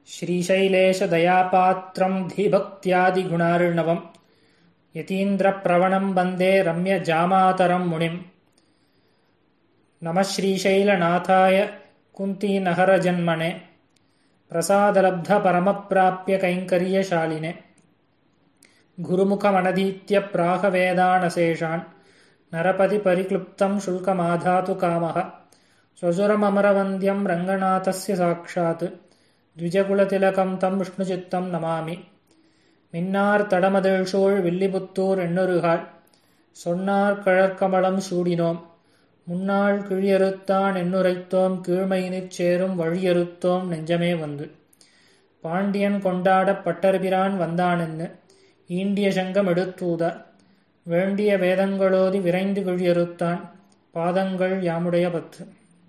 श्रीशैलेशदयापात्रं धीभक्त्यादिगुणार्णवम् यतीन्द्रप्रवणं वन्दे रम्यजामातरं मुनिम् नमः श्रीशैलनाथाय कुन्तीनहरजन्मने प्रसादलब्धपरमप्राप्य कैङ्कर्यशालिने गुरुमुखमनधीत्य प्राहवेदानशेषान् नरपतिपरिक्लुप्तं शुल्कमाधातु कामः स्वसुरममरवन्द्यं रङ्गनाथस्य साक्षात् द्विजकुलतिलकं तं विष्णुचित्तं नमामि மின்னார் தடமதிழ்சூழ் வில்லிபுத்தூர் எண்ணுருகாள் சொன்னார் கழற்கமலம் சூடினோம் முன்னாள் கிழியறுத்தான் எண்ணுரைத்தோம் கீழ்மையினிற் சேரும் வழியறுத்தோம் நெஞ்சமே வந்து பாண்டியன் கொண்டாடப் பட்டர்பிரான் வந்தானென்னு ஈண்டிய சங்கம் எடுத்தூத வேண்டிய வேதங்களோதி விரைந்து கிழியறுத்தான் பாதங்கள் யாமுடைய பத்து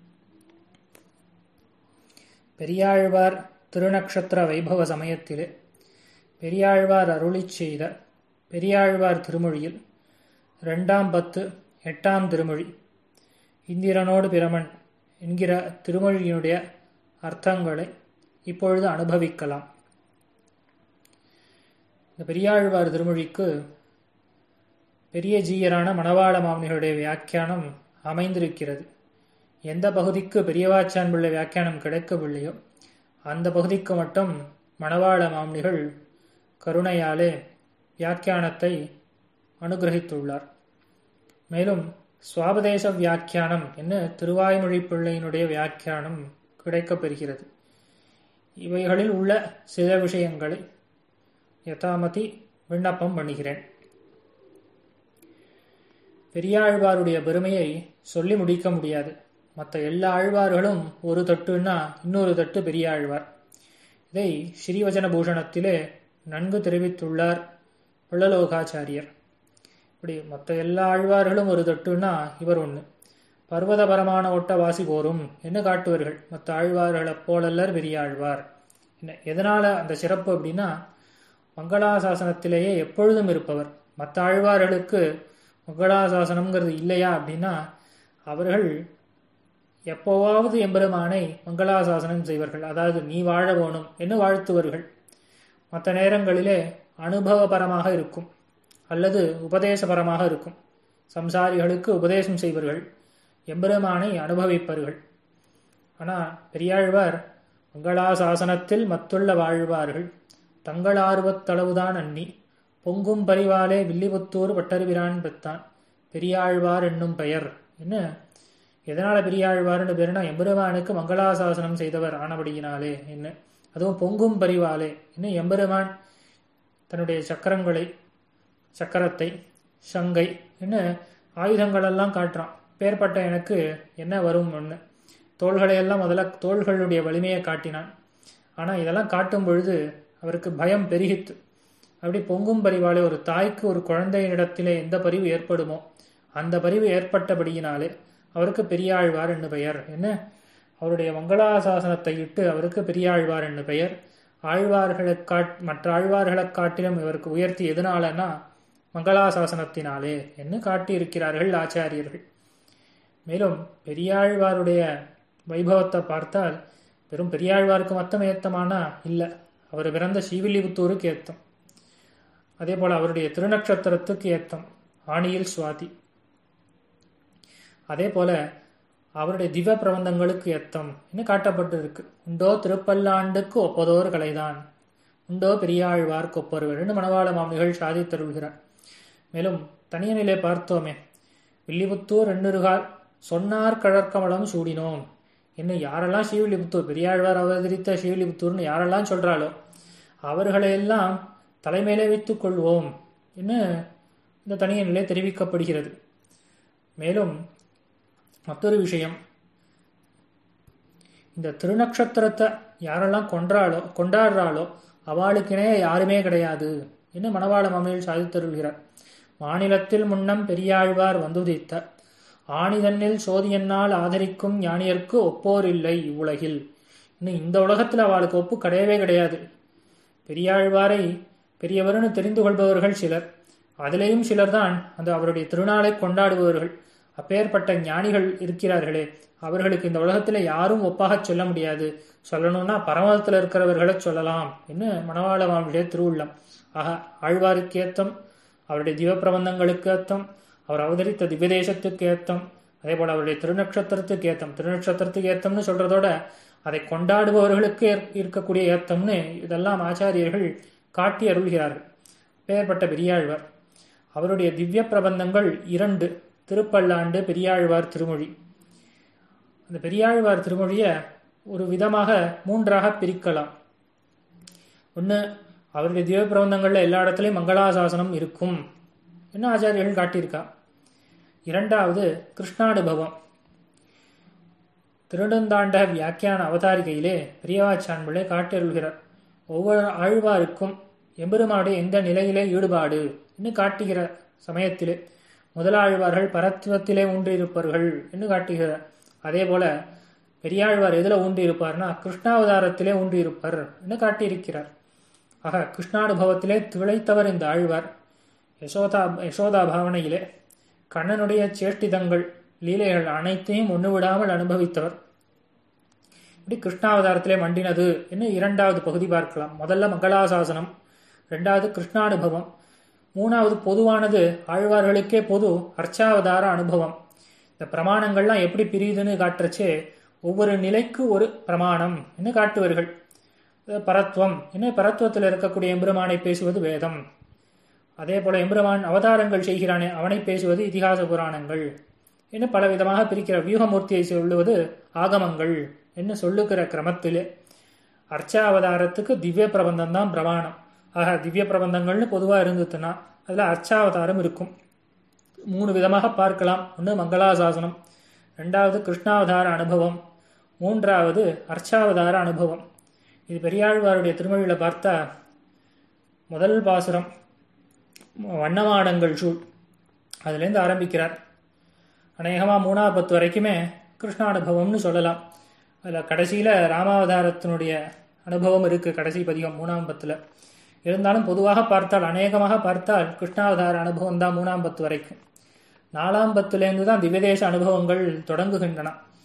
பெரியாழ்வார் திருநக்ஷத்திர வைபவ சமயத்திலே பெரியாழ்வார் அருளிச் செய்த பெரியாழ்வார் திருமொழியில் ரெண்டாம் பத்து எட்டாம் திருமொழி இந்திரனோடு பிரமன் என்கிற திருமொழியினுடைய அர்த்தங்களை இப்பொழுது அனுபவிக்கலாம் இந்த பெரியாழ்வார் திருமொழிக்கு பெரிய ஜீயரான மணவாள மாமனிகளுடைய வியாக்கியானம் அமைந்திருக்கிறது எந்த பகுதிக்கு பெரியவாச்சான் பிள்ளை வியாக்கியானம் கிடைக்கவில்லையோ அந்த பகுதிக்கு மட்டும் மணவாள மாமனிகள் கருணையாலே வியாக்கியானத்தை அனுகிரகித்துள்ளார் மேலும் சுவாபதேச வியாக்கியானம் என்ன திருவாய்மொழி பிள்ளையினுடைய வியாக்கியானம் கிடைக்கப்பெறுகிறது இவைகளில் உள்ள சில விஷயங்களை யதாமதி விண்ணப்பம் பண்ணுகிறேன் பெரியாழ்வாருடைய பெருமையை சொல்லி முடிக்க முடியாது மற்ற எல்லா ஆழ்வார்களும் ஒரு தட்டுன்னா இன்னொரு தட்டு பெரியாழ்வார் இதை ஸ்ரீவச்சன பூஷணத்திலே நன்கு தெரிவித்துள்ளார் பிள்ளலோகாச்சாரியர் இப்படி மற்ற எல்லா ஆழ்வார்களும் ஒரு தட்டுன்னா இவர் ஒன்று பர்வதபரமான ஒட்ட வாசி போரும் என்ன காட்டுவார்கள் மற்ற ஆழ்வார்களைப் போலல்லர் பெரிய ஆழ்வார் என்ன எதனால அந்த சிறப்பு அப்படின்னா மங்களாசாசனத்திலேயே எப்பொழுதும் இருப்பவர் மற்ற ஆழ்வார்களுக்கு மங்களாசாசனம்ங்கிறது இல்லையா அப்படின்னா அவர்கள் எப்போவாவது எம்பெருமானை மங்களாசாசனம் செய்வார்கள் அதாவது நீ வாழ வேணும் என்று வாழ்த்துவார்கள் மற்ற நேரங்களிலே அனுபவபரமாக இருக்கும் அல்லது உபதேசபரமாக இருக்கும் சம்சாரிகளுக்கு உபதேசம் செய்வார்கள் எம்பெருமானை அனுபவிப்பார்கள் ஆனால் பெரியாழ்வார் மங்களாசாசனத்தில் மத்துள்ள வாழ்வார்கள் தங்கள் ஆர்வத்தளவுதான் அன்னி பொங்கும் பரிவாலே வில்லிபுத்தூர் பட்டருவிரான் பெத்தான் பெரியாழ்வார் என்னும் பெயர் என்ன எதனால பெரியாழ்வார்னு பேருனா எம்பெருமானுக்கு மங்களாசாசனம் செய்தவர் ஆனபடியினாலே என்ன அதுவும் பொங்கும் பரிவாலே இன்னும் எம்பெருமான் தன்னுடைய சக்கரங்களை சக்கரத்தை சங்கை என்ன ஆயுதங்களெல்லாம் காட்டுறான் பேர்பட்ட எனக்கு என்ன வரும் ஒன்று தோள்களையெல்லாம் முதல்ல தோள்களுடைய வலிமையை காட்டினான் ஆனால் இதெல்லாம் காட்டும் பொழுது அவருக்கு பயம் பெருகித்து அப்படி பொங்கும் பரிவாலே ஒரு தாய்க்கு ஒரு குழந்தையினிடத்திலே எந்த பரிவு ஏற்படுமோ அந்த பரிவு ஏற்பட்டபடியினாலே அவருக்கு பெரியாழ்வார் என்று பெயர் என்ன அவருடைய மங்களாசாசனத்தை இட்டு அவருக்கு பெரியாழ்வார் என்று பெயர் ஆழ்வார்களை காட் மற்ற ஆழ்வார்களை காட்டிலும் இவருக்கு உயர்த்தி எதனாலனா மங்களாசாசனத்தினாலே என்று காட்டியிருக்கிறார்கள் ஆச்சாரியர்கள் மேலும் பெரியாழ்வாருடைய வைபவத்தை பார்த்தால் வெறும் பெரியாழ்வாருக்கு மொத்தம் ஏத்தமானா இல்லை அவர் பிறந்த ஸ்ரீவில்லிபுத்தூருக்கு ஏத்தம் அதே போல அவருடைய திருநக்ஷத்திரத்துக்கு ஏத்தம் ஆணியில் சுவாதி அதே போல அவருடைய திவ்ய பிரபந்தங்களுக்கு எத்தம் என்று காட்டப்பட்டிருக்கு உண்டோ திருப்பல்லாண்டுக்கு ஒப்பதோர் கலைதான் உண்டோ பெரியாழ்வார்க்கு ஒப்பொருவர் என்று மணவாள மாமனிகள் சாதி தருகிறார் மேலும் தனியனிலே பார்த்தோமே வில்லிபுத்தூர் எண்ணுருகால் சொன்னார் கழற்கமலம் சூடினோம் என்ன யாரெல்லாம் ஸ்ரீவில்லிபுத்தூர் பெரியாழ்வார் அவதரித்த ஸ்ரீவில்லிபுத்தூர்னு யாரெல்லாம் சொல்றாளோ அவர்களையெல்லாம் தலைமையிலே வைத்துக் கொள்வோம் என்று இந்த தனியனிலே தெரிவிக்கப்படுகிறது மேலும் மற்றொரு விஷயம் இந்த திருநக்ஷத்திரத்தை யாரெல்லாம் கொன்றாளோ கொண்டாடுறாளோ அவளுக்கினே யாருமே கிடையாது என்று மணவாள மாமையில் சாதித்தருள்கிறார் மாநிலத்தில் முன்னம் பெரியாழ்வார் வந்துதித்த ஆணிதன்னில் சோதியன்னால் ஆதரிக்கும் ஞானியர்க்கு ஒப்போர் இல்லை இவ்வுலகில் இன்னும் இந்த உலகத்தில் அவளுக்கு ஒப்பு கிடையவே கிடையாது பெரியாழ்வாரை பெரியவர்னு தெரிந்து கொள்பவர்கள் சிலர் அதிலேயும் சிலர்தான் அந்த அவருடைய திருநாளை கொண்டாடுபவர்கள் அப்பேற்பட்ட ஞானிகள் இருக்கிறார்களே அவர்களுக்கு இந்த உலகத்துல யாரும் ஒப்பாக சொல்ல முடியாது சொல்லணும்னா பரமதத்தில் இருக்கிறவர்களை சொல்லலாம் என்று மணவாள மாமுடைய திருவுள்ளம் ஆக ஆழ்வாருக்கு ஏத்தம் அவருடைய திவ பிரபந்தங்களுக்கு ஏத்தம் அவர் அவதரித்த திவ்யதேசத்துக்கு ஏத்தம் அதே போல அவருடைய திருநக்ஷத்திரத்துக்கு ஏத்தம் திருநக்ஷத்திரத்துக்கு ஏத்தம்னு சொல்றதோட அதை கொண்டாடுபவர்களுக்கு இருக்கக்கூடிய ஏத்தம்னு இதெல்லாம் ஆச்சாரியர்கள் காட்டி அருள்கிறார்கள் பெயர்பட்ட பெரியாழ்வார் அவருடைய திவ்ய பிரபந்தங்கள் இரண்டு திருப்பல்லாண்டு பெரியாழ்வார் திருமொழி அந்த பெரியாழ்வார் திருமொழியை ஒரு விதமாக மூன்றாக பிரிக்கலாம் ஒன்று அவருடைய திவ்ய பிரபந்தங்களில் எல்லா இடத்துலையும் மங்களாசாசனம் இருக்கும் என்ன ஆச்சாரியர்கள் காட்டியிருக்கா இரண்டாவது கிருஷ்ணானுபவம் திருடந்தாண்ட வியாக்கியான அவதாரிகையிலே பெரியவாச்சான்பிள்ளை காட்டியருள்கிறார் ஒவ்வொரு ஆழ்வாருக்கும் எம்பெருமானுடைய எந்த நிலையிலே ஈடுபாடு என்று காட்டுகிற சமயத்திலே முதலாழ்வார்கள் பரத்துவத்திலே ஊன்றியிருப்பார்கள் என்று காட்டுகிறார் அதே போல பெரியாழ்வார் எதுல ஊன்றியிருப்பார்னா கிருஷ்ணாவதாரத்திலே ஊன்றியிருப்பார் என்று காட்டியிருக்கிறார் ஆக கிருஷ்ணானுபவத்திலே திளைத்தவர் இந்த ஆழ்வார் யசோதா யசோதா பாவனையிலே கண்ணனுடைய சேஷ்டிதங்கள் லீலைகள் அனைத்தையும் ஒன்று விடாமல் அனுபவித்தவர் இப்படி கிருஷ்ணாவதாரத்திலே மண்டினது என்று இரண்டாவது பகுதி பார்க்கலாம் முதல்ல மங்களாசாசனம் ரெண்டாவது கிருஷ்ணானுபவம் மூணாவது பொதுவானது ஆழ்வார்களுக்கே பொது அர்ச்சாவதார அனுபவம் இந்த பிரமாணங்கள்லாம் எப்படி பிரியுதுன்னு காட்டுறச்சே ஒவ்வொரு நிலைக்கு ஒரு பிரமாணம் என்று காட்டுவார்கள் பரத்வம் என்ன பரத்துவத்தில் இருக்கக்கூடிய எம்பெருமானை பேசுவது வேதம் அதே போல எம்பெருமான் அவதாரங்கள் செய்கிறானே அவனை பேசுவது இதிகாச புராணங்கள் என்று பல விதமாக பிரிக்கிற வியூகமூர்த்தியை சொல்லுவது ஆகமங்கள் என்று சொல்லுகிற கிரமத்திலே அர்ச்சாவதாரத்துக்கு திவ்ய பிரபந்தம் தான் பிரமாணம் ஆக திவ்ய பிரபந்தங்கள்னு பொதுவாக இருந்ததுன்னா அதில் அர்ச்சாவதாரம் இருக்கும் மூணு விதமாக பார்க்கலாம் ஒன்று மங்களாசாசனம் ரெண்டாவது கிருஷ்ணாவதார அனுபவம் மூன்றாவது அர்ச்சாவதார அனுபவம் இது பெரியாழ்வாருடைய திருமொழியில் பார்த்தா முதல் பாசுரம் வண்ணமாடங்கள் சூழ் அதுலேருந்து ஆரம்பிக்கிறார் அநேகமாக மூணாவது பத்து வரைக்குமே கிருஷ்ணானுபவம்னு சொல்லலாம் அதில் கடைசியில் ராமாவதாரத்தினுடைய அனுபவம் இருக்குது கடைசி பதிகம் மூணாம் பத்தில் இருந்தாலும் பொதுவாக பார்த்தால் அநேகமாக பார்த்தால் கிருஷ்ணாவதார அனுபவம் தான் மூணாம் பத்து வரைக்கும் நாலாம் பத்துலேருந்து தான் திவ்யதேச அனுபவங்கள் தொடங்குகின்றன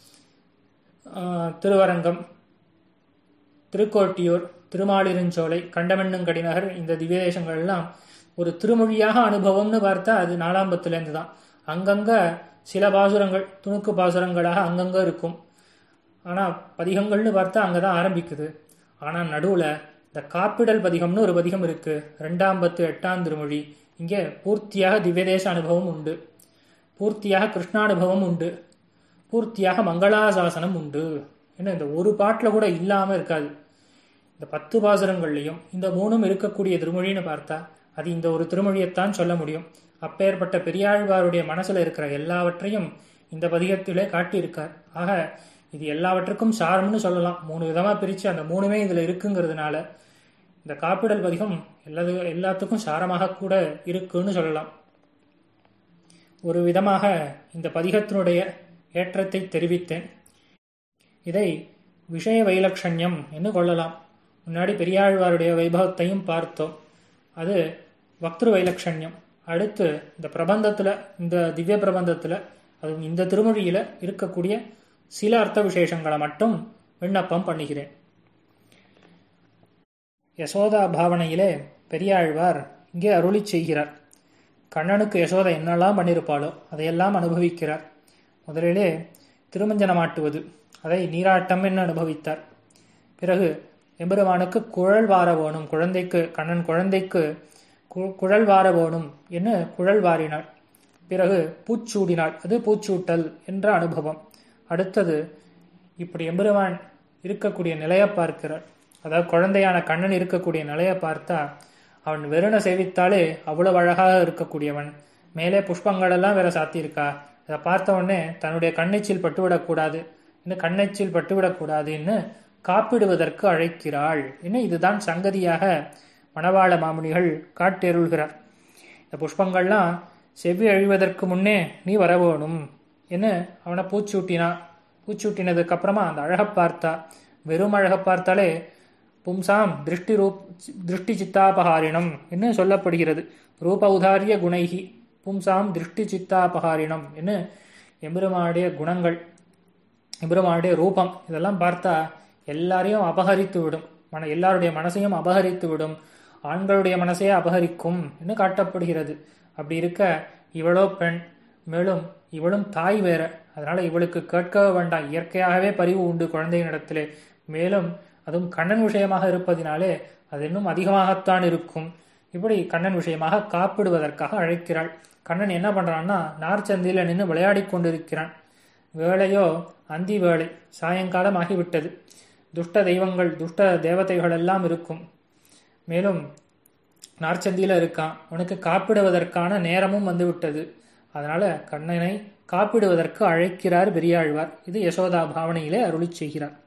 திருவரங்கம் திருக்கோட்டியூர் திருமாலிருஞ்சோலை கண்டமெண்ணுங்கடிநகர் இந்த திவ்யதேசங்கள்லாம் ஒரு திருமொழியாக அனுபவம்னு பார்த்தா அது நாலாம் பத்துலேருந்து தான் அங்கங்க சில பாசுரங்கள் துணுக்கு பாசுரங்களாக அங்கங்க இருக்கும் ஆனால் பதிகங்கள்னு பார்த்தா அங்கே தான் ஆரம்பிக்குது ஆனால் நடுவில் இந்த காப்பிடல் பதிகம்னு ஒரு பதிகம் இருக்கு ரெண்டாம் பத்து எட்டாம் திருமொழி இங்கே பூர்த்தியாக திவ்யதேச அனுபவம் உண்டு பூர்த்தியாக கிருஷ்ணானுபவம் உண்டு பூர்த்தியாக மங்களாசாசனம் உண்டு ஏன்னா இந்த ஒரு பாட்டில் கூட இல்லாமல் இருக்காது இந்த பத்து பாசுரங்கள்லையும் இந்த மூணும் இருக்கக்கூடிய திருமொழின்னு பார்த்தா அது இந்த ஒரு திருமொழியைத்தான் சொல்ல முடியும் அப்பேற்பட்ட பெரியாழ்வாருடைய மனசுல இருக்கிற எல்லாவற்றையும் இந்த பதிகத்திலே காட்டியிருக்கார் ஆக இது எல்லாவற்றுக்கும் சாரம்னு சொல்லலாம் மூணு விதமா பிரிச்சு அந்த மூணுமே இதுல இருக்குங்கிறதுனால இந்த காப்பிடல் பதிகம் எல்லாது எல்லாத்துக்கும் சாரமாக கூட இருக்குன்னு சொல்லலாம் ஒரு விதமாக இந்த பதிகத்தினுடைய ஏற்றத்தை தெரிவித்தேன் இதை விஷய வைலட்சண்யம் என்று கொள்ளலாம் முன்னாடி பெரியாழ்வாருடைய வைபவத்தையும் பார்த்தோம் அது பக்திரு வைலட்சண்யம் அடுத்து இந்த பிரபந்தத்தில் இந்த திவ்ய பிரபந்தத்தில் அதுவும் இந்த திருமொழியில் இருக்கக்கூடிய சில அர்த்த விசேஷங்களை மட்டும் விண்ணப்பம் பண்ணுகிறேன் யசோதா பாவனையிலே பெரியாழ்வார் இங்கே அருளி செய்கிறார் கண்ணனுக்கு யசோதா என்னெல்லாம் பண்ணியிருப்பாளோ அதையெல்லாம் அனுபவிக்கிறார் முதலிலே திருமஞ்சனமாட்டுவது அதை நீராட்டம் என்று அனுபவித்தார் பிறகு எம்பெருமானுக்கு குழல் வார வேணும் குழந்தைக்கு கண்ணன் குழந்தைக்கு குழல் வார வேணும் என்று குழல் வாரினாள் பிறகு பூச்சூடினாள் அது பூச்சூட்டல் என்ற அனுபவம் அடுத்தது இப்படி எம்பெருமான் இருக்கக்கூடிய நிலையை பார்க்கிறார் அதாவது குழந்தையான கண்ணன் இருக்கக்கூடிய நிலையை பார்த்தா அவன் வெறுனை சேவித்தாலே அவ்வளவு அழகாக இருக்கக்கூடியவன் மேலே புஷ்பங்களெல்லாம் வேற சாத்தியிருக்கா அதை பார்த்த உடனே தன்னுடைய கண்ணெச்சில் பட்டுவிடக்கூடாது இன்னும் கண்ணெச்சில் பட்டுவிடக்கூடாதுன்னு காப்பிடுவதற்கு அழைக்கிறாள் இன்னும் இதுதான் சங்கதியாக மணவாள மாமுனிகள் காட்டெருள்கிறார் இந்த புஷ்பங்கள்லாம் செவ்வி அழிவதற்கு முன்னே நீ வர வேணும் என்ன அவனை பூச்சூட்டினா பூச்சூட்டினதுக்கு அப்புறமா அந்த அழகை பார்த்தா வெறும் அழகை பார்த்தாலே பும்சாம் திருஷ்டி ரூப் திருஷ்டி சித்தாபகாரிணம் என்று சொல்லப்படுகிறது ரூப உதாரிய குணைகி பும்சாம் திருஷ்டி சித்தாபகாரிணம் என்று எம்பெருமானுடைய குணங்கள் எம்பெருமானுடைய ரூபம் இதெல்லாம் பார்த்தா எல்லாரையும் அபகரித்து விடும் மன எல்லாருடைய மனசையும் அபகரித்து விடும் ஆண்களுடைய மனசையே அபகரிக்கும் என்று காட்டப்படுகிறது அப்படி இருக்க இவளோ பெண் மேலும் இவளும் தாய் வேற அதனால இவளுக்கு கேட்க வேண்டாம் இயற்கையாகவே பரிவு உண்டு குழந்தையினிடத்திலே மேலும் அதுவும் கண்ணன் விஷயமாக இருப்பதினாலே அது இன்னும் அதிகமாகத்தான் இருக்கும் இப்படி கண்ணன் விஷயமாக காப்பிடுவதற்காக அழைக்கிறாள் கண்ணன் என்ன பண்றான்னா நார்ச்சந்தியில நின்று விளையாடி கொண்டிருக்கிறான் வேளையோ அந்தி வேளை சாயங்காலம் ஆகிவிட்டது துஷ்ட தெய்வங்கள் துஷ்ட தேவதைகள் எல்லாம் இருக்கும் மேலும் நார்ச்சந்தியில இருக்கான் உனக்கு காப்பிடுவதற்கான நேரமும் வந்துவிட்டது அதனால கண்ணனை காப்பிடுவதற்கு அழைக்கிறார் பெரியாழ்வார் இது யசோதா பாவனையிலே அருளி செய்கிறார்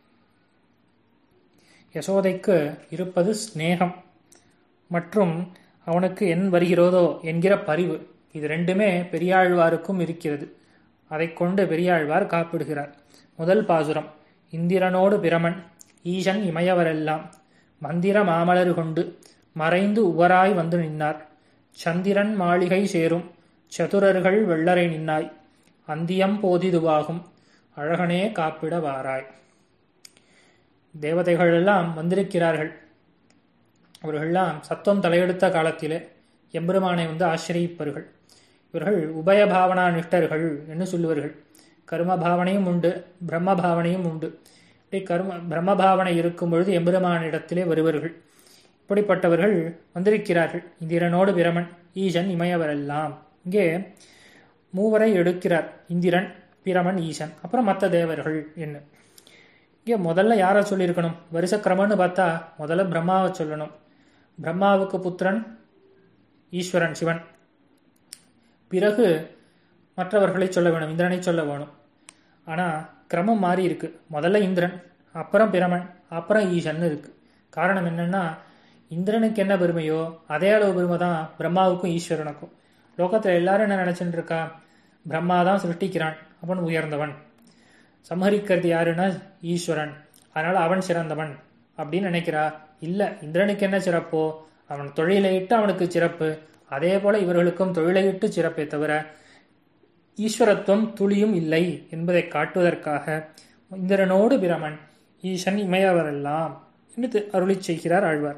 யசோதைக்கு இருப்பது ஸ்நேகம் மற்றும் அவனுக்கு என் வருகிறதோ என்கிற பரிவு இது ரெண்டுமே பெரியாழ்வாருக்கும் இருக்கிறது அதை கொண்டு பெரியாழ்வார் காப்பிடுகிறார் முதல் பாசுரம் இந்திரனோடு பிரமன் ஈசன் இமையவரெல்லாம் மந்திர மாமலர் கொண்டு மறைந்து உவராய் வந்து நின்னார் சந்திரன் மாளிகை சேரும் சதுரர்கள் வெள்ளரை நின்னாய் அந்தியம் போதிதுவாகும் அழகனே காப்பிட வாராய் தேவதைகள் எல்லாம் வந்திருக்கிறார்கள் அவர்கள்லாம் சத்தம் தலையெடுத்த காலத்திலே எம்பெருமானை வந்து ஆசிரியிப்பவர்கள் இவர்கள் உபயபாவனா நிஷ்டர்கள் என்று சொல்லுவார்கள் கர்ம பாவனையும் உண்டு பிரம்ம பாவனையும் உண்டு இப்படி கர்ம பிரம்ம பாவனை இருக்கும் பொழுது எம்பெருமானிடத்திலே வருவர்கள் இப்படிப்பட்டவர்கள் வந்திருக்கிறார்கள் இந்திரனோடு பிரமன் ஈசன் இமயவரெல்லாம் இங்கே மூவரை எடுக்கிறார் இந்திரன் பிரமன் ஈசன் அப்புறம் மற்ற தேவர்கள் என்ன இங்கே முதல்ல யாரை சொல்லியிருக்கணும் வருஷ கிரமம்னு பார்த்தா முதல்ல பிரம்மாவை சொல்லணும் பிரம்மாவுக்கு புத்திரன் ஈஸ்வரன் சிவன் பிறகு மற்றவர்களை சொல்ல வேணும் இந்திரனை சொல்ல வேணும் ஆனால் கிரமம் மாறி இருக்கு முதல்ல இந்திரன் அப்புறம் பிரமன் அப்புறம் ஈசன் இருக்கு காரணம் என்னன்னா இந்திரனுக்கு என்ன பெருமையோ அதே அளவு பெருமை தான் பிரம்மாவுக்கும் ஈஸ்வரனுக்கும் லோகத்தில் எல்லாரும் என்ன நினைச்சுட்டு இருக்கா பிரம்மா தான் சிருஷ்டிக்கிறான் அவன் உயர்ந்தவன் சம்ஹரிக்கிறது யாருன்னா ஈஸ்வரன் அதனால அவன் சிறந்தவன் அப்படின்னு நினைக்கிறா இல்ல இந்திரனுக்கு என்ன சிறப்போ அவன் தொழிலையிட்டு அவனுக்கு சிறப்பு அதே போல இவர்களுக்கும் தொழிலையிட்டு சிறப்பே தவிர ஈஸ்வரத்துவம் துளியும் இல்லை என்பதை காட்டுவதற்காக இந்திரனோடு பிரமன் ஈசன் இமையவரெல்லாம் என்று அருளி செய்கிறார் ஆழ்வார்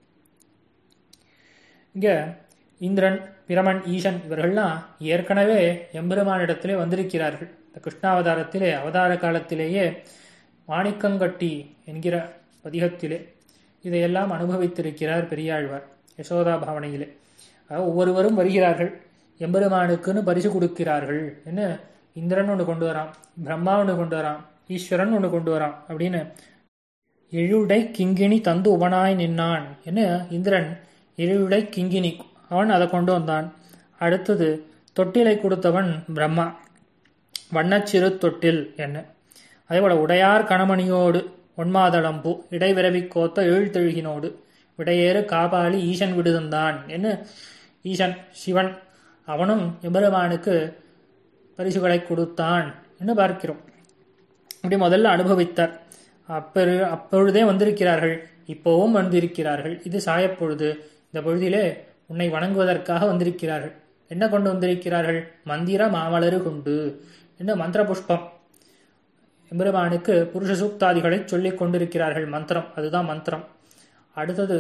இங்க இந்திரன் பிரமன் ஈசன் இவர்கள்லாம் ஏற்கனவே எம்பெருமானிடத்திலே வந்திருக்கிறார்கள் இந்த கிருஷ்ணாவதாரத்திலே அவதார காலத்திலேயே மாணிக்கங்கட்டி என்கிற பதிகத்திலே இதையெல்லாம் அனுபவித்திருக்கிறார் பெரியாழ்வார் யசோதா பாவனையிலே ஒவ்வொருவரும் வருகிறார்கள் எம்பெருமானுக்குன்னு பரிசு கொடுக்கிறார்கள் என்ன இந்திரன் ஒன்று கொண்டு வரான் பிரம்மா ஒன்று கொண்டு வரான் ஈஸ்வரன் ஒன்று கொண்டு வரான் அப்படின்னு எழுடை கிங்கினி தந்து உவனாய் நின்னான் என்ன இந்திரன் எழுடை கிங்கினி அவன் அதை கொண்டு வந்தான் அடுத்தது தொட்டிலை கொடுத்தவன் பிரம்மா வண்ணச்சிறு தொட்டில் என்ன அதேபோல உடையார் கணமணியோடு ஒன்மாதளம்பூ இடைவிரவி கோத்த எழுத்தெழுகினோடு விடையேறு காபாலி ஈசன் விடுதந்தான் என்ன ஈசன் சிவன் அவனும் எம்பெருமானுக்கு பரிசுகளை கொடுத்தான் என்று பார்க்கிறோம் இப்படி முதல்ல அனுபவித்தார் அப்பெரு அப்பொழுதே வந்திருக்கிறார்கள் இப்போவும் வந்திருக்கிறார்கள் இது சாயப்பொழுது இந்த பொழுதிலே உன்னை வணங்குவதற்காக வந்திருக்கிறார்கள் என்ன கொண்டு வந்திருக்கிறார்கள் மந்திர மாமலரு கொண்டு என்ன மந்திர புஷ்பம் எம்பெருமானுக்கு புருஷ சூக்தாதிகளை சொல்லிக் கொண்டிருக்கிறார்கள் மந்திரம் அதுதான் மந்திரம் அடுத்தது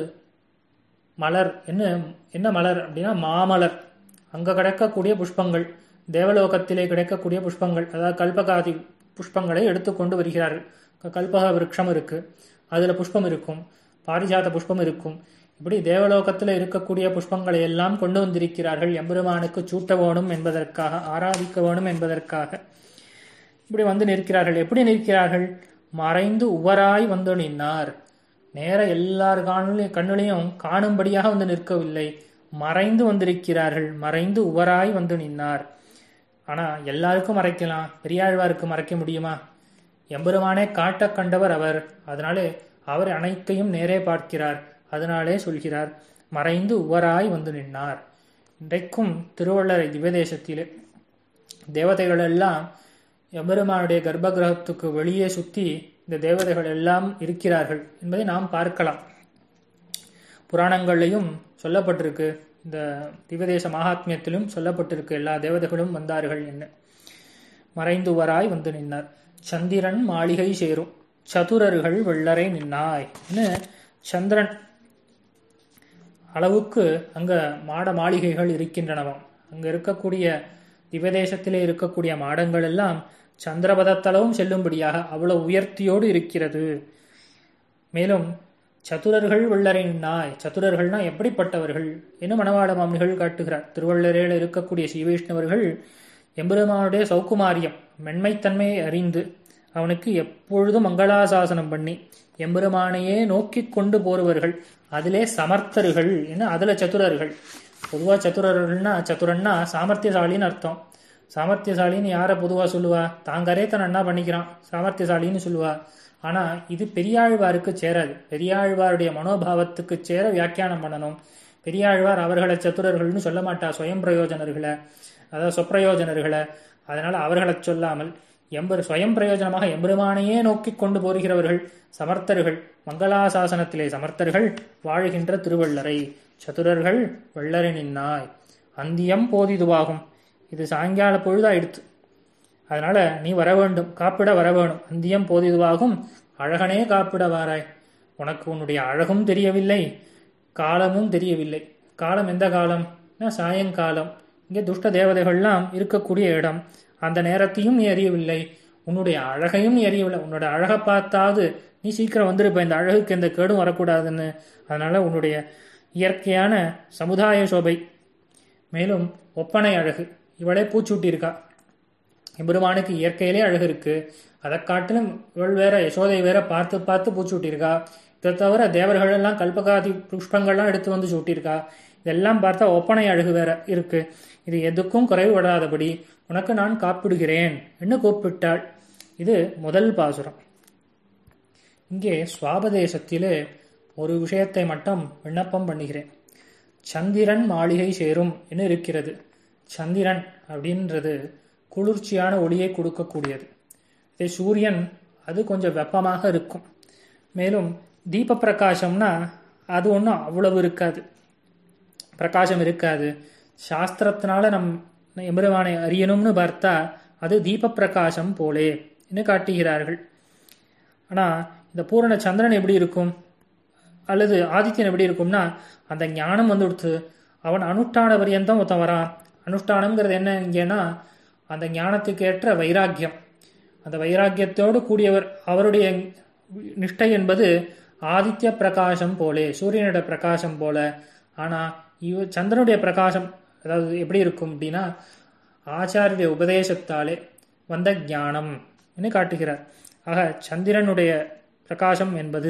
மலர் என்ன என்ன மலர் அப்படின்னா மாமலர் அங்க கிடைக்கக்கூடிய புஷ்பங்கள் தேவலோகத்திலே கிடைக்கக்கூடிய புஷ்பங்கள் அதாவது கல்பகாதி புஷ்பங்களை எடுத்துக்கொண்டு வருகிறார்கள் கல்பக விருட்சம் இருக்கு அதுல புஷ்பம் இருக்கும் பாரிஜாத புஷ்பம் இருக்கும் இப்படி தேவலோகத்தில் இருக்கக்கூடிய புஷ்பங்களை எல்லாம் கொண்டு வந்திருக்கிறார்கள் எம்பெருமானுக்கு சூட்ட வேணும் என்பதற்காக ஆராதிக்க வேணும் என்பதற்காக இப்படி வந்து நிற்கிறார்கள் எப்படி நிற்கிறார்கள் மறைந்து உவராய் வந்து நின்னார் நேர எல்லார் காணலையும் கண்ணிலையும் காணும்படியாக வந்து நிற்கவில்லை மறைந்து வந்திருக்கிறார்கள் மறைந்து உவராய் வந்து நின்னார் ஆனா எல்லாருக்கும் மறைக்கலாம் பெரியாழ்வாருக்கு மறைக்க முடியுமா எம்பெருமானே காட்ட கண்டவர் அவர் அதனாலே அவர் அனைத்தையும் நேரே பார்க்கிறார் அதனாலே சொல்கிறார் மறைந்து உவராய் வந்து நின்னார் இன்றைக்கும் திருவள்ளரை திவ்யதேசத்திலே தேவதைகள் எல்லாம் எம்பெருமானுடைய கர்ப்ப கிரகத்துக்கு வெளியே சுத்தி இந்த தேவதைகள் எல்லாம் இருக்கிறார்கள் என்பதை நாம் பார்க்கலாம் புராணங்கள்லையும் சொல்லப்பட்டிருக்கு இந்த திவதேச மகாத்மியத்திலும் சொல்லப்பட்டிருக்கு எல்லா தேவதைகளும் வந்தார்கள் என்ன மறைந்துவராய் வந்து நின்னார் சந்திரன் மாளிகை சேரும் சதுரர்கள் வெள்ளரை நின்னாய் சந்திரன் அளவுக்கு அங்க மாட மாளிகைகள் இருக்கின்றனவாம் அங்க இருக்கக்கூடிய திவதேசத்திலே இருக்கக்கூடிய மாடங்கள் எல்லாம் சந்திரபதத்தளவும் செல்லும்படியாக அவ்வளவு உயர்த்தியோடு இருக்கிறது மேலும் சதுரர்கள் வெள்ளரின் நாய் சதுரர்கள்னா எப்படிப்பட்டவர்கள் என்று மணவாள மாமனிகள் காட்டுகிறார் திருவள்ளரையில் இருக்கக்கூடிய ஸ்ரீவைஷ்ணவர்கள் எம்பெருமானுடைய சௌக்குமாரியம் மென்மைத்தன்மையை அறிந்து அவனுக்கு எப்பொழுதும் மங்களாசாசனம் பண்ணி எம்பெருமானையே நோக்கி கொண்டு போறவர்கள் அதிலே சமர்த்தர்கள் என்ன அதுல சதுரர்கள் பொதுவா சதுரர்கள்னா சதுரன்னா சாமர்த்தியசாலின்னு அர்த்தம் சாமர்த்தியசாலின்னு யாரை பொதுவா சொல்லுவா தாங்கரே தன் அண்ணா பண்ணிக்கிறான் சாமர்த்தியசாலின்னு சொல்லுவா ஆனா இது பெரியாழ்வாருக்கு சேராது பெரியாழ்வாருடைய மனோபாவத்துக்கு சேர வியாக்கியானம் பண்ணணும் பெரியாழ்வார் அவர்களை சத்துரர்கள்னு சொல்ல மாட்டா சுயம் பிரயோஜனர்களை அதாவது சொப்பிரயோஜனர்களை அதனால அவர்களை சொல்லாமல் எம்பர் சுயம் பிரயோஜனமாக எம்பெருமானையே நோக்கி கொண்டு போகிறவர்கள் சமர்த்தர்கள் மங்களாசாசனத்திலே சமர்த்தர்கள் வாழ்கின்ற திருவள்ளரை சதுரர்கள் வெள்ளரின் நாய் அந்தியம் போதிதுவாகும் இது சாயங்கால பொழுதாயிடுத்து அதனால நீ வர வேண்டும் காப்பிட வர வேணும் அந்தியம் போதிதுவாகும் அழகனே காப்பிட வாராய் உனக்கு உன்னுடைய அழகும் தெரியவில்லை காலமும் தெரியவில்லை காலம் எந்த காலம் சாயங்காலம் இங்கே துஷ்ட தேவதைகள்லாம் இருக்கக்கூடிய இடம் அந்த நேரத்தையும் நீ அறியவில்லை உன்னுடைய அழகையும் நீ அறியவில்லை உன்னோட அழகை பார்த்தாவது நீ சீக்கிரம் வந்துருப்ப இந்த அழகுக்கு எந்த கேடும் வரக்கூடாதுன்னு அதனால உன்னுடைய இயற்கையான சமுதாய சோபை மேலும் ஒப்பனை அழகு இவளே பூச்சூட்டி இருக்கா எம்பெருமானுக்கு இயற்கையிலே அழகு இருக்கு அதை காட்டிலும் இவள் வேற யசோதை வேற பார்த்து பார்த்து பூச்சூட்டியிருக்கா இதை தவிர தேவர்கள் எல்லாம் கல்பகாதி புஷ்பங்கள்லாம் எடுத்து வந்து சூட்டியிருக்கா இதெல்லாம் பார்த்தா ஒப்பனை அழகு வேற இருக்கு இது எதுக்கும் குறைவு விடாதபடி உனக்கு நான் காப்பிடுகிறேன் என்று கூப்பிட்டாள் இது முதல் பாசுரம் இங்கே சுவாபதேசத்திலே ஒரு விஷயத்தை மட்டும் விண்ணப்பம் பண்ணுகிறேன் சந்திரன் மாளிகை சேரும் என்று இருக்கிறது சந்திரன் அப்படின்றது குளிர்ச்சியான ஒளியை கொடுக்கக்கூடியது இதே சூரியன் அது கொஞ்சம் வெப்பமாக இருக்கும் மேலும் தீப பிரகாசம்னா அது ஒன்றும் அவ்வளவு இருக்காது பிரகாசம் இருக்காது சாஸ்திரத்தினால நம் எம்பெருமானை அறியணும்னு பார்த்தா அது தீப பிரகாசம் போலே என்று காட்டுகிறார்கள் ஆனால் இந்த பூரண சந்திரன் எப்படி இருக்கும் அல்லது ஆதித்யன் எப்படி இருக்கும்னா அந்த ஞானம் வந்து கொடுத்து அவன் அனுஷ்டான பரியந்தம் ஒருத்தன் வரான் அனுஷ்டானம்ங்கிறது என்ன இங்கேனா அந்த ஞானத்துக்கு ஏற்ற வைராக்கியம் அந்த வைராக்கியத்தோடு கூடியவர் அவருடைய நிஷ்டை என்பது ஆதித்ய பிரகாசம் போலே சூரியனோட பிரகாசம் போல ஆனா இவ சந்திரனுடைய பிரகாசம் அதாவது எப்படி இருக்கும் அப்படின்னா ஆச்சாரிய உபதேசத்தாலே வந்த ஞானம் என்று காட்டுகிறார் ஆக சந்திரனுடைய பிரகாசம் என்பது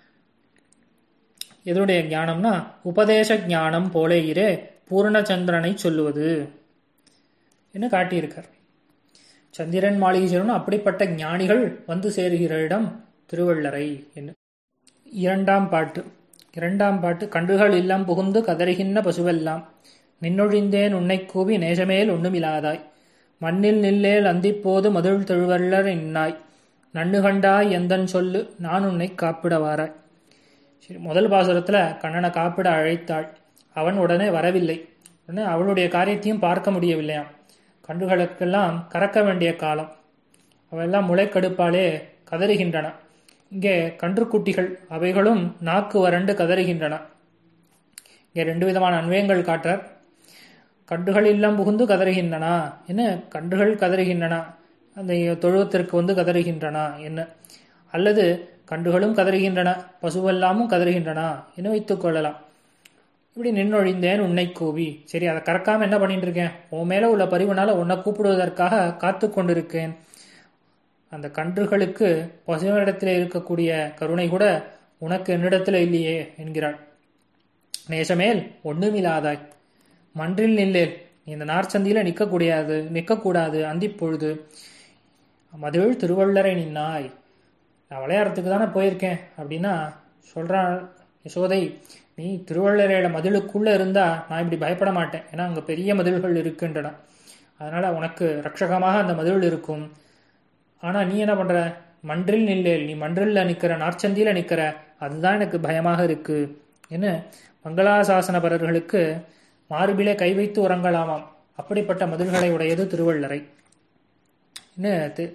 எதனுடைய ஞானம்னா உபதேச ஞானம் போலே இரே பூர்ணச்சந்திரனை சொல்லுவது என்று காட்டியிருக்கார் சந்திரன் மாளிகை சேரும் அப்படிப்பட்ட ஞானிகள் வந்து சேருகிற இடம் திருவள்ளரை என்று இரண்டாம் பாட்டு இரண்டாம் பாட்டு கன்றுகள் இல்லம் புகுந்து கதறுகின்ற பசுவெல்லாம் நின்னொழிந்தேன் உன்னை கூவி நேசமேல் ஒண்ணுமிலாதாய் மண்ணில் நில்லேல் அந்திப்போது மதுள் தொழுவள்ளர் இன்னாய் நன்னு கண்டாய் எந்தன் சொல்லு நான் உன்னை காப்பிட வாராய் சரி முதல் பாசுரத்துல கண்ணனை காப்பிட அழைத்தாள் அவன் உடனே வரவில்லை உடனே அவளுடைய காரியத்தையும் பார்க்க முடியவில்லையாம் கன்றுகளுக்கெல்லாம் கறக்க வேண்டிய காலம் அவையெல்லாம் முளைக்கடுப்பாலே கதறுகின்றன இங்கே கன்றுக்குட்டிகள் அவைகளும் நாக்கு வறண்டு கதறுகின்றன இங்கே ரெண்டு விதமான அன்வயங்கள் காட்டுறார் கன்றுகள் இல்லம் புகுந்து கதறுகின்றன என்ன கன்றுகள் கதறுகின்றன அந்த தொழுவத்திற்கு வந்து கதறுகின்றன என்ன அல்லது கன்றுகளும் கதறுகின்றன பசுவெல்லாமும் கதறுகின்றன என்று வைத்துக் கொள்ளலாம் இப்படி நின்னொழிந்தேன் உன்னை கூவி சரி அதை கறக்காம என்ன பண்ணிட்டு இருக்கேன் உன் மேல உள்ள பரிவுனால உன்னை கூப்பிடுவதற்காக காத்து கொண்டிருக்கேன் அந்த கன்றுகளுக்கு பசுவனிடத்தில் இருக்கக்கூடிய கருணை கூட உனக்கு என்னிடத்தில் இல்லையே என்கிறாள் நேசமேல் ஒண்ணுமில்லாதாய் மன்றில் நில்லேல் நீ இந்த நார்ச்சந்தியில நிற்கக்கூடாது நிற்கக்கூடாது அந்திப்பொழுது மதுள் திருவள்ளரை நின்னாய் நான் விளையாடுறதுக்கு தானே போயிருக்கேன் அப்படின்னா சொல்றான் யசோதை நீ திருவள்ளரையோட மதிலுக்குள்ள இருந்தா நான் இப்படி பயப்பட மாட்டேன் ஏன்னா அங்க பெரிய மதில்கள் இருக்கின்றன அதனால உனக்கு ரட்சகமாக அந்த மதில் இருக்கும் ஆனா நீ என்ன பண்ற மன்றில் நில்லேல் நீ மன்றில் நிக்கிற நார்ச்சந்தியில நிக்கிற அதுதான் எனக்கு பயமாக இருக்கு என்ன மங்களாசாசனபரர்களுக்கு மார்பிலே கை வைத்து உறங்கலாமாம் அப்படிப்பட்ட மதில்களை உடையது திருவள்ளரை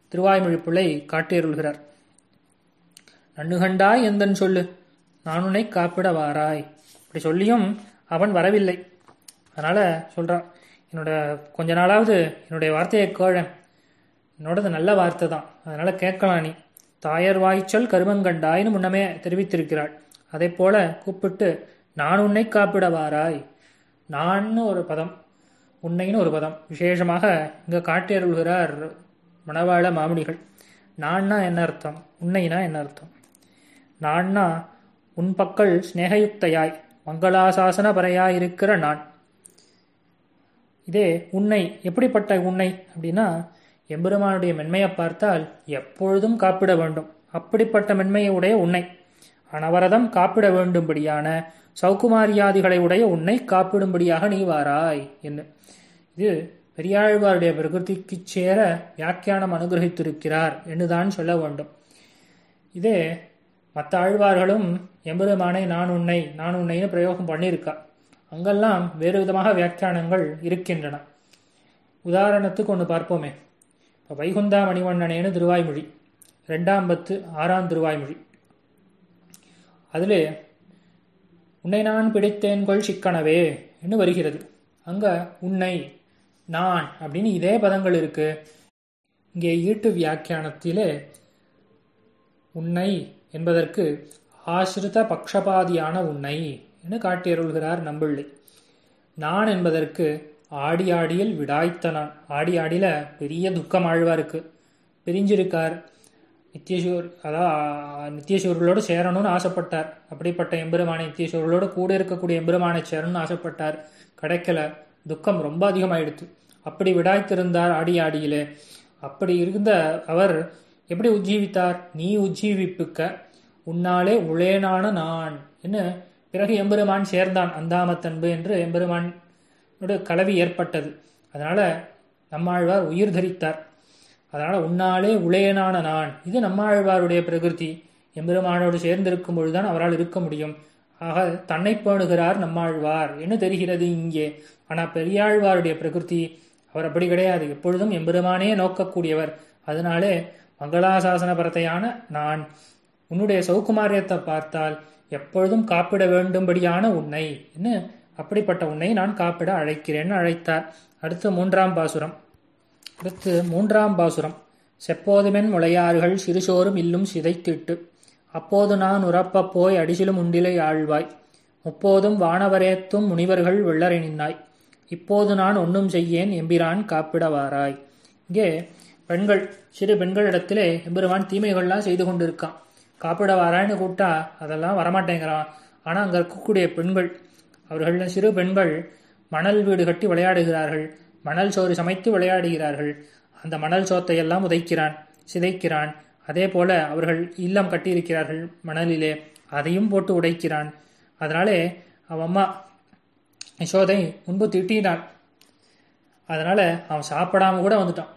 திருவாய்மொழிப்புள்ளை காட்டியருள்கிறார் நன்னுகண்டாய் எந்தன் சொல்லு நான் உன்னை காப்பிட வாராய் இப்படி சொல்லியும் அவன் வரவில்லை அதனால சொல்றான் என்னோட கொஞ்ச நாளாவது என்னுடைய வார்த்தையை கேழன் என்னோடது நல்ல வார்த்தை தான் அதனால கேட்கலாம் நீ தாயர் வாய்ச்சல் கருமங்கண்டாய்னு முன்னமே தெரிவித்திருக்கிறாள் அதே போல கூப்பிட்டு நான் உன்னை காப்பிட வாராய் நான்னு ஒரு பதம் உன்னைன்னு ஒரு பதம் விசேஷமாக இங்க காட்டியருள்கிறார் மணவாள மாமுனிகள் நான்னா என்ன அர்த்தம் உன்னைனா என்ன அர்த்தம் நான்னா உன் பக்கல் ஸ்நேகயுக்தையாய் மங்களாசாசன பறையாய் இருக்கிற நான் இதே உன்னை எப்படிப்பட்ட உன்னை அப்படின்னா எம்பெருமானுடைய மென்மையை பார்த்தால் எப்பொழுதும் காப்பிட வேண்டும் அப்படிப்பட்ட மென்மையை உடைய உன்னை அனவரதம் காப்பிட வேண்டும்படியான சௌகுமாரியாதிகளை உடைய உன்னை காப்பிடும்படியாக நீ வாராய் என்று இது பெரியாழ்வாருடைய பிரகிருதிக்கு சேர வியாக்கியானம் அனுகிரகித்திருக்கிறார் என்றுதான் சொல்ல வேண்டும் இதே மற்ற ஆழ்வார்களும் எம்பெருமானை நான் உன்னை நான் உன்னைன்னு பிரயோகம் பண்ணியிருக்கா அங்கெல்லாம் வேறு விதமாக வியாக்கியானங்கள் இருக்கின்றன உதாரணத்துக்கு ஒன்று பார்ப்போமே இப்போ வைகுந்தா மணிவண்ணனேன்னு திருவாய்மொழி ரெண்டாம் பத்து ஆறாம் திருவாய்மொழி அதில் உன்னை நான் பிடித்தேன் கொள் சிக்கனவே என்று வருகிறது அங்க உன்னை நான் அப்படின்னு இதே பதங்கள் இருக்கு இங்கே ஈட்டு வியாக்கியானத்திலே உன்னை என்பதற்கு ஆசிரித பக்ஷபாதியான உன்னை என்று காட்டியருள்கிறார் நம்பிள்ளை நான் என்பதற்கு ஆடி ஆடியில் விடாய்த்த நான் ஆடி ஆடியில பெரிய துக்கம் ஆழ்வாருக்கு பிரிஞ்சிருக்கார் நித்தியசூர் அதான் நித்தியசூர்களோடு சேரணும்னு ஆசைப்பட்டார் அப்படிப்பட்ட எம்பெருமான நித்தியசூர்களோடு கூட இருக்கக்கூடிய எம்பெருமானை சேரணும்னு ஆசைப்பட்டார் கிடைக்கல துக்கம் ரொம்ப அதிகமாயிடுத்து அப்படி விடாய்த்திருந்தார் ஆடி ஆடியிலே அப்படி இருந்த அவர் எப்படி உஜ்ஜீவித்தார் நீ உஜ்ஜீவிப்புக்க உன்னாலே உளேனான நான் என்ன பிறகு எம்பெருமான் சேர்ந்தான் அந்தாமத்தன்பு என்று எம்பெருமான் கலவி ஏற்பட்டது அதனால நம்மாழ்வார் உயிர் தரித்தார் அதனால உன்னாலே உளையனான நான் இது நம்மாழ்வாருடைய பிரகிருதி எம்பெருமானோடு சேர்ந்திருக்கும் பொழுதுதான் அவரால் இருக்க முடியும் ஆக தன்னை பேணுகிறார் நம்மாழ்வார் என்று தெரிகிறது இங்கே ஆனா பெரியாழ்வாருடைய பிரகிருதி அவர் அப்படி கிடையாது எப்பொழுதும் எம்பெருமானே நோக்கக்கூடியவர் அதனாலே மங்களாசாசன பரத்தையான நான் உன்னுடைய சௌகுமாரியத்தை பார்த்தால் எப்பொழுதும் காப்பிட வேண்டும்படியான உன்னை என்ன அப்படிப்பட்ட உன்னை நான் காப்பிட அழைக்கிறேன்னு அழைத்தார் அடுத்து மூன்றாம் பாசுரம் அடுத்து மூன்றாம் பாசுரம் செப்போதுமென் முளையாறுகள் சிறுசோறும் இல்லும் சிதைத்திட்டு அப்போது நான் உறப்பப் போய் அடிசிலும் உண்டிலை ஆழ்வாய் முப்போதும் வானவரேத்தும் முனிவர்கள் வெள்ளரை நின்னாய் இப்போது நான் ஒன்றும் செய்யேன் எம்பிரான் காப்பிட வாராய் இங்கே பெண்கள் சிறு பெண்களிடத்திலே எம்பெருமான் தீமைகள்லாம் செய்து கொண்டிருக்கான் காப்பிட வாரான்னு கூப்பிட்டா அதெல்லாம் வரமாட்டேங்கிறான் ஆனால் அங்கே இருக்கக்கூடிய பெண்கள் அவர்கள் சிறு பெண்கள் மணல் வீடு கட்டி விளையாடுகிறார்கள் மணல் சோறு சமைத்து விளையாடுகிறார்கள் அந்த மணல் சோத்தை எல்லாம் உதைக்கிறான் சிதைக்கிறான் அதே போல அவர்கள் இல்லம் கட்டியிருக்கிறார்கள் மணலிலே அதையும் போட்டு உடைக்கிறான் அதனாலே அவன் அம்மா யசோதை முன்பு திட்டினான் அதனால அவன் சாப்பிடாம கூட வந்துட்டான்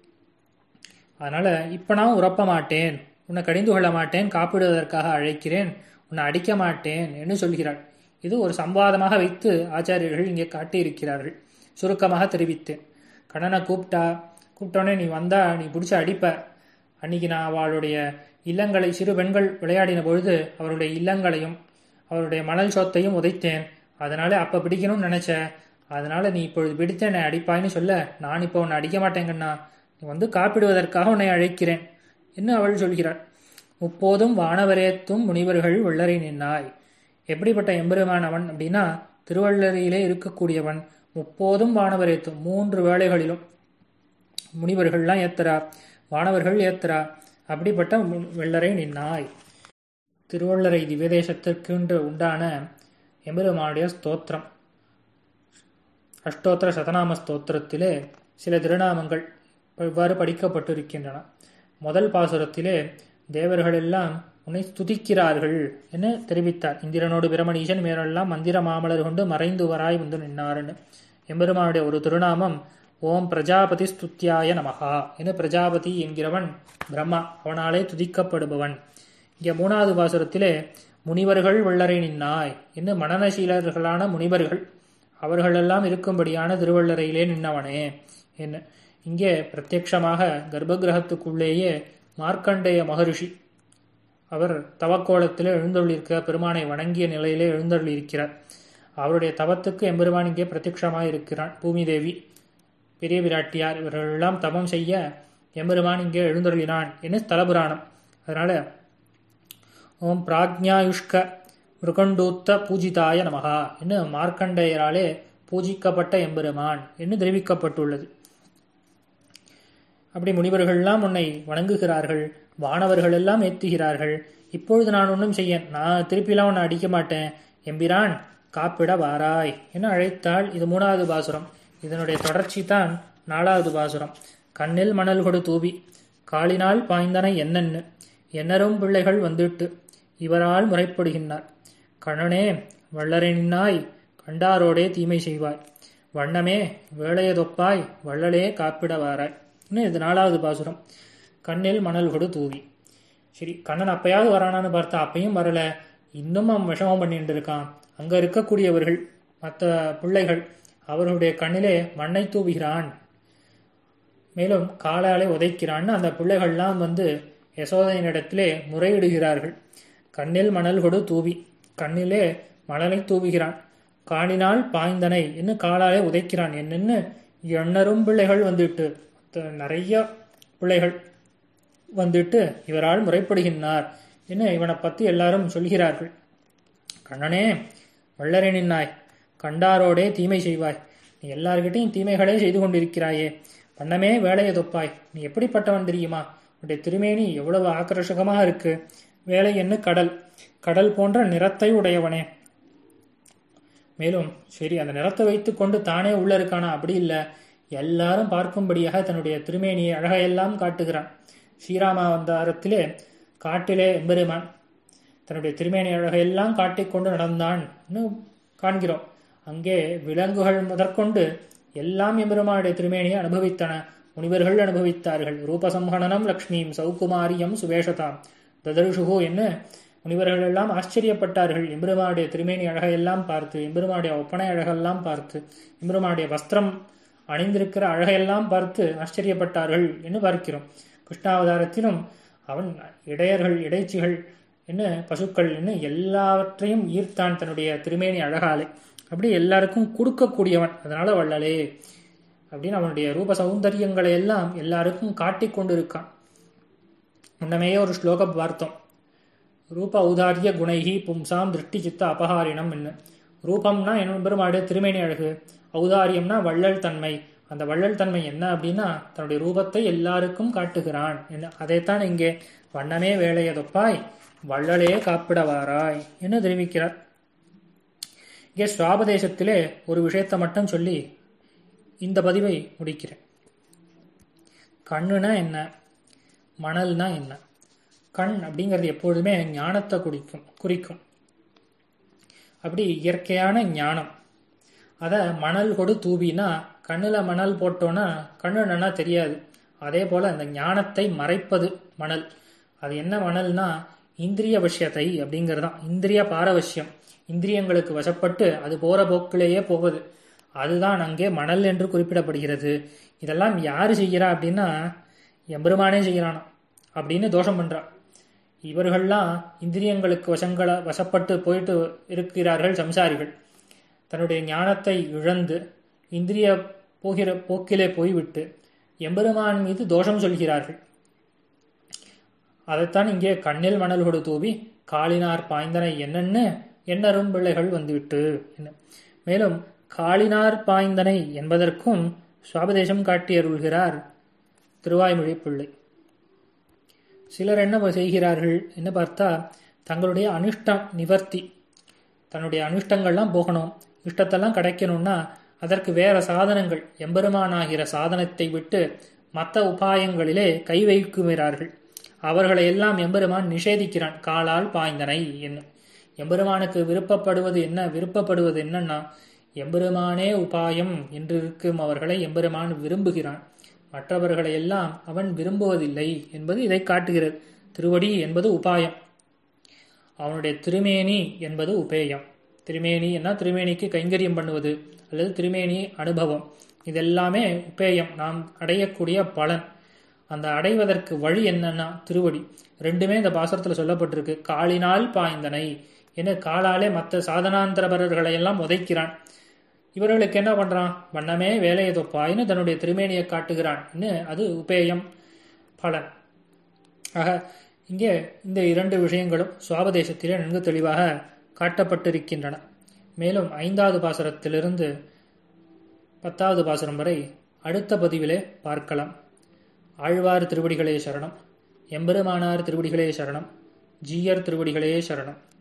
அதனால இப்ப நான் உறப்ப மாட்டேன் உன்னை கடிந்து கொள்ள மாட்டேன் காப்பிடுவதற்காக அழைக்கிறேன் உன்னை அடிக்க மாட்டேன் என்று சொல்கிறாள் இது ஒரு சம்வாதமாக வைத்து ஆச்சாரியர்கள் இங்கே காட்டியிருக்கிறார்கள் சுருக்கமாக தெரிவித்தேன் கண்ணனை கூப்பிட்டா கூப்பிட்டோன்னே நீ வந்தா நீ பிடிச்சி அடிப்ப அன்னைக்கு நான் அவளுடைய இல்லங்களை சிறு பெண்கள் விளையாடின பொழுது அவருடைய இல்லங்களையும் அவருடைய மணல் சோத்தையும் உதைத்தேன் அதனால அப்ப பிடிக்கணும்னு நினைச்ச அதனால நீ இப்பொழுது பிடித்த என்னை அடிப்பாய்னு சொல்ல நான் இப்போ உன்னை அடிக்க மாட்டேங்கண்ணா நீ வந்து காப்பிடுவதற்காக உன்னை அழைக்கிறேன் என்று அவள் சொல்கிறாள் முப்போதும் வானவரேத்தும் முனிவர்கள் வெள்ளரை நின்னாய் எப்படிப்பட்ட எம்பெருமான் அவன் அப்படின்னா திருவள்ளரையிலே இருக்கக்கூடியவன் முப்போதும் வானவரேத்தும் மூன்று வேளைகளிலும் முனிவர்கள்லாம் ஏத்துறா வானவர்கள் ஏத்துறா அப்படிப்பட்ட வெள்ளரை நின்னாய் திருவள்ளரை திவ்யதேசத்திற்கென்று உண்டான எம்பெருமானுடைய ஸ்தோத்திரம் அஷ்டோத்திர சதநாம ஸ்தோத்திரத்திலே சில திருநாமங்கள் இவ்வாறு படிக்கப்பட்டிருக்கின்றன முதல் பாசுரத்திலே தேவர்கள் எல்லாம் உன்னை துதிக்கிறார்கள் என தெரிவித்தார் இந்திரனோடு பிரமணீசன் மேலெல்லாம் மந்திர மாமலர் கொண்டு மறைந்து வராய் வந்து நின்னார்னு எம்பெருமானுடைய ஒரு திருநாமம் ஓம் பிரஜாபதி ஸ்துத்தியாய நமகா என பிரஜாபதி என்கிறவன் பிரம்மா அவனாலே துதிக்கப்படுபவன் இங்கே மூணாவது பாசுரத்திலே முனிவர்கள் வெள்ளரை நின்னாய் என்று மனநசீலர்களான முனிவர்கள் அவர்களெல்லாம் இருக்கும்படியான திருவள்ளரையிலே நின்னவனே என்ன இங்கே பிரத்யக்ஷமாக கர்ப்பகிரகத்துக்குள்ளேயே மார்க்கண்டேய மகரிஷி அவர் தவக்கோலத்திலே எழுந்தருளிருக்க பெருமானை வணங்கிய நிலையிலே எழுந்தருளியிருக்கிறார் அவருடைய தவத்துக்கு எம்பெருமான் இங்கே பிரத்யக்ஷமாக இருக்கிறான் பூமி தேவி பெரிய விராட்டியார் இவர்களெல்லாம் தவம் செய்ய எம்பெருமான் இங்கே எழுந்தருளினான் என்று ஸ்தலபுராணம் அதனால ஓம் பிராக்ஞாயுஷ்க மிருகண்டூத்த பூஜிதாய நமகா என்று மார்க்கண்டேயராலே பூஜிக்கப்பட்ட எம்பெருமான் என்று தெரிவிக்கப்பட்டுள்ளது அப்படி முனிவர்கள்லாம் உன்னை வணங்குகிறார்கள் வானவர்கள் எல்லாம் ஏத்துகிறார்கள் இப்பொழுது நான் ஒன்றும் செய்ய நான் திருப்பிலாம் உன்னை அடிக்க மாட்டேன் எம்பிரான் காப்பிட வாராய் என அழைத்தாள் இது மூணாவது பாசுரம் இதனுடைய தொடர்ச்சி தான் நாலாவது பாசுரம் கண்ணில் மணல் கொடு தூவி காலினால் பாய்ந்தனை என்னென்னு என்னரும் பிள்ளைகள் வந்துட்டு இவரால் முறைப்படுகின்றார் கண்ணனே வள்ளரனினாய் கண்டாரோடே தீமை செய்வாய் வண்ணமே வேளையதொப்பாய் வள்ளலே காப்பிட வாராய் இன்னும் இது நாலாவது பாசுரம் கண்ணில் மணல் கொடு தூவி சரி கண்ணன் அப்பயாவது வரானான்னு பார்த்தா அப்பயும் வரல இன்னும் அவன் விஷமம் பண்ணிட்டு இருக்கான் அங்க இருக்கக்கூடியவர்கள் மற்ற பிள்ளைகள் அவர்களுடைய கண்ணிலே மண்ணை தூவுகிறான் மேலும் காலாலே உதைக்கிறான்னு அந்த பிள்ளைகள்லாம் வந்து யசோதையினிடத்திலே முறையிடுகிறார்கள் கண்ணில் மணல் கொடு தூவி கண்ணிலே மணலை தூவுகிறான் காணினால் பாய்ந்தனை என்று காலாலே உதைக்கிறான் என்னன்னு எண்ணரும் பிள்ளைகள் வந்துட்டு நிறைய பிள்ளைகள் வந்துட்டு இவரால் முறைப்படுகின்றார் என்று இவனை பற்றி எல்லாரும் சொல்கிறார்கள் கண்ணனே வள்ளரனின் நாய் கண்டாரோடே தீமை செய்வாய் நீ எல்லார்கிட்டையும் தீமைகளே செய்து கொண்டிருக்கிறாயே பண்ணமே வேலையை தொப்பாய் நீ எப்படிப்பட்டவன் தெரியுமா உன்னுடைய திருமேனி எவ்வளவு ஆக்கர்ஷகமாக இருக்கு வேலை என்ன கடல் கடல் போன்ற நிறத்தை உடையவனே மேலும் சரி அந்த நிறத்தை வைத்துக்கொண்டு தானே உள்ள இருக்கானா அப்படி இல்லை எல்லாரும் பார்க்கும்படியாக தன்னுடைய திருமேனியை அழகையெல்லாம் காட்டுகிறான் ஸ்ரீராமாவந்தாரத்திலே காட்டிலே எம்பெருமான் தன்னுடைய திருமேனி அழகையெல்லாம் காட்டிக்கொண்டு நடந்தான் காண்கிறோம் அங்கே விலங்குகள் முதற்கொண்டு எல்லாம் எம்பெருமானுடைய திருமேனியை அனுபவித்தன முனிவர்கள் அனுபவித்தார்கள் ரூபசம்ஹனனம் லக்ஷ்மியும் சௌகுமாரியம் சுவேஷதாம் ததருஷுகோ என்ன முனிவர்கள் எல்லாம் ஆச்சரியப்பட்டார்கள் எம்பெருமானுடைய திருமேனி அழகையெல்லாம் பார்த்து எம்பெருமானுடைய ஒப்பனை அழகெல்லாம் பார்த்து எம்பெருமானுடைய வஸ்திரம் அணிந்திருக்கிற அழகையெல்லாம் பார்த்து ஆச்சரியப்பட்டார்கள் என்று பார்க்கிறோம் கிருஷ்ணாவதாரத்திலும் அவன் இடையர்கள் இடைச்சிகள் என்ன பசுக்கள் என்ன எல்லாவற்றையும் ஈர்த்தான் தன்னுடைய திருமேனி அழகாலே அப்படி எல்லாருக்கும் கொடுக்கக்கூடியவன் அதனால வள்ளலே அப்படின்னு அவனுடைய ரூப சௌந்தரியங்களை எல்லாம் எல்லாருக்கும் காட்டிக் கொண்டு இருக்கான் முன்னமேயே ஒரு ஸ்லோகம் பார்த்தோம் ரூப ஔதாரிய குணைகி பும்சாம் திருஷ்டி சித்த அபகாரினம் என்ன ரூபம்னா என்ன பெருமாடு திருமேனி அழகு ஔதாரியம்னா வள்ளல் தன்மை அந்த வள்ளல் தன்மை என்ன அப்படின்னா தன்னுடைய ரூபத்தை எல்லாருக்கும் காட்டுகிறான் என்ன அதைத்தான் இங்கே வண்ணமே வேலையதொப்பாய் வள்ளலே காப்பிடவாராய் என்று தெரிவிக்கிறார் இங்கே சுவாபதேசத்திலே ஒரு விஷயத்தை மட்டும் சொல்லி இந்த பதிவை முடிக்கிறேன் கண்ணுனா என்ன மணல்னா என்ன கண் அப்படிங்கிறது எப்பொழுதுமே ஞானத்தை குடிக்கும் குறிக்கும் அப்படி இயற்கையான ஞானம் அதை மணல் கொடு தூவினா கண்ணில் மணல் போட்டோன்னா கண்ணு என்னன்னா தெரியாது அதே போல் அந்த ஞானத்தை மறைப்பது மணல் அது என்ன மணல்னா இந்திரிய வசியத்தை அப்படிங்கிறது தான் இந்திரிய பாரவசியம் இந்திரியங்களுக்கு வசப்பட்டு அது போற போக்கிலேயே போகுது அதுதான் அங்கே மணல் என்று குறிப்பிடப்படுகிறது இதெல்லாம் யாரு செய்கிறா அப்படின்னா எம்பெருமானே செய்கிறானோ அப்படின்னு தோஷம் பண்றா இவர்கள்லாம் இந்திரியங்களுக்கு வசங்கள வசப்பட்டு போயிட்டு இருக்கிறார்கள் சம்சாரிகள் தன்னுடைய ஞானத்தை இழந்து இந்திரிய போகிற போக்கிலே போய்விட்டு எம்பெருமான் மீது தோஷம் சொல்கிறார்கள் அதைத்தான் இங்கே கண்ணில் மணல் கொடு தூவி காலினார் பாய்ந்தனை என்னென்னு எண்ணரும் பிள்ளைகள் வந்துவிட்டு மேலும் காலினார் பாய்ந்தனை என்பதற்கும் சுவாபதேசம் காட்டி அருள்கிறார் திருவாய்மொழி பிள்ளை சிலர் என்ன செய்கிறார்கள் என்ன பார்த்தா தங்களுடைய அனுஷ்டம் நிவர்த்தி தன்னுடைய அனுஷ்டங்கள்லாம் போகணும் இஷ்டத்தெல்லாம் கிடைக்கணும்னா அதற்கு வேற சாதனங்கள் எம்பெருமானாகிற சாதனத்தை விட்டு மற்ற உபாயங்களிலே கை வைக்குகிறார்கள் அவர்களை எல்லாம் எம்பெருமான் நிஷேதிக்கிறான் காலால் பாய்ந்தனை என்ன எம்பெருமானுக்கு விருப்பப்படுவது என்ன விருப்பப்படுவது என்னன்னா எம்பெருமானே உபாயம் என்று இருக்கும் அவர்களை எம்பெருமான் விரும்புகிறான் மற்றவர்களை எல்லாம் அவன் விரும்புவதில்லை என்பது இதை காட்டுகிறது திருவடி என்பது உபாயம் அவனுடைய திருமேனி என்பது உபேயம் திருமேனி என்ன திருமேனிக்கு கைங்கரியம் பண்ணுவது அல்லது திருமேனி அனுபவம் இதெல்லாமே உபேயம் நாம் அடையக்கூடிய பலன் அந்த அடைவதற்கு வழி என்னன்னா திருவடி ரெண்டுமே இந்த பாசரத்தில் சொல்லப்பட்டிருக்கு காலினால் பாய்ந்தனை என காலாலே மற்ற சாதனாந்தரபரர்களை எல்லாம் உதைக்கிறான் இவர்களுக்கு என்ன பண்றான் வண்ணமே வேலையை தொப்பாயின்னு தன்னுடைய திருமேனியை காட்டுகிறான் அது உபேயம் பலன் ஆக இங்கே இந்த இரண்டு விஷயங்களும் சுவாபதேசத்திலே நன்கு தெளிவாக காட்டப்பட்டிருக்கின்றன மேலும் ஐந்தாவது பாசரத்திலிருந்து பத்தாவது பாசனம் வரை அடுத்த பதிவிலே பார்க்கலாம் ஆழ்வார் திருவடிகளே சரணம் எம்பெருமானார் திருவடிகளே சரணம் ஜீயர் திருவடிகளே சரணம்